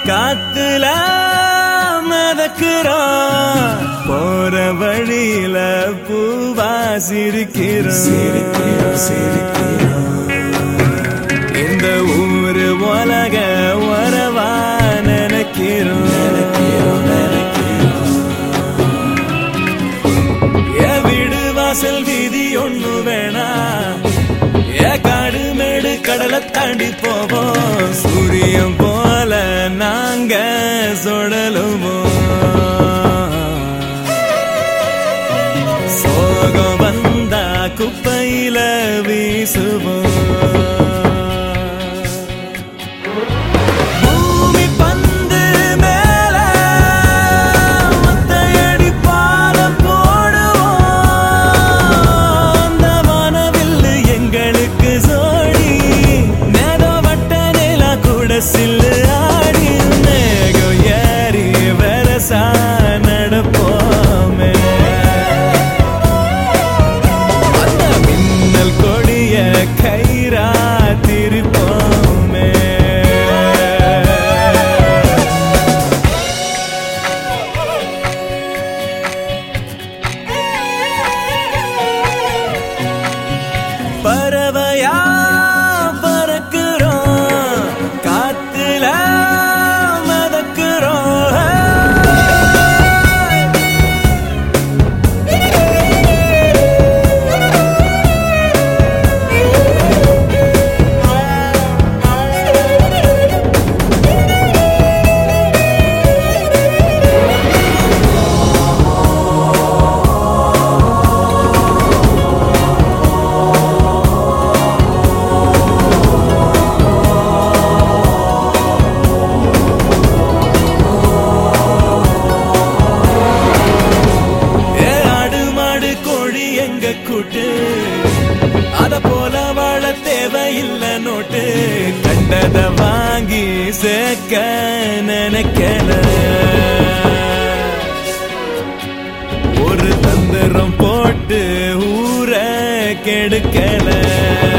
காத்துல மிதக்கிறோம் போற வழியில பூவா சிரிக்கிறோம் இந்த ஊரு உலக உறவா நினைக்கிறோம் ஏ வீடு வாசல் வீதி ஒண்ணு வேணா ஏ காடு மேடு கடலை தாண்டி போவோம் சூரியன் போல நாங்க சுடலுவோம் சோகம் வந்தா குப்பையில வீசுவோம் பூமி பந்து மேல ஒத்தையடி பாலம் போடுவோம் அந்த வானவில்லு எங்களுக்கு சோடி நேதோ வட்ட நிலா கூட சில்லு ஆடி மேகம் ஏறி வெரசா நடப்போமே அந்த மின்னல் கொடிய கயிறா திருப்போமே பறவையா பறக்கிறோம் காத்துல மதக்கிறோம் ஏ ஆடு மாடு கோழி எங்க கூட்டு அத போல வாழ தேவையில்லை நோட்டு கண்டத வாங்கி சேர்க்க நினைக்கல ஒரு தந்திரம் போட்டு ஊரை கெடுக்கல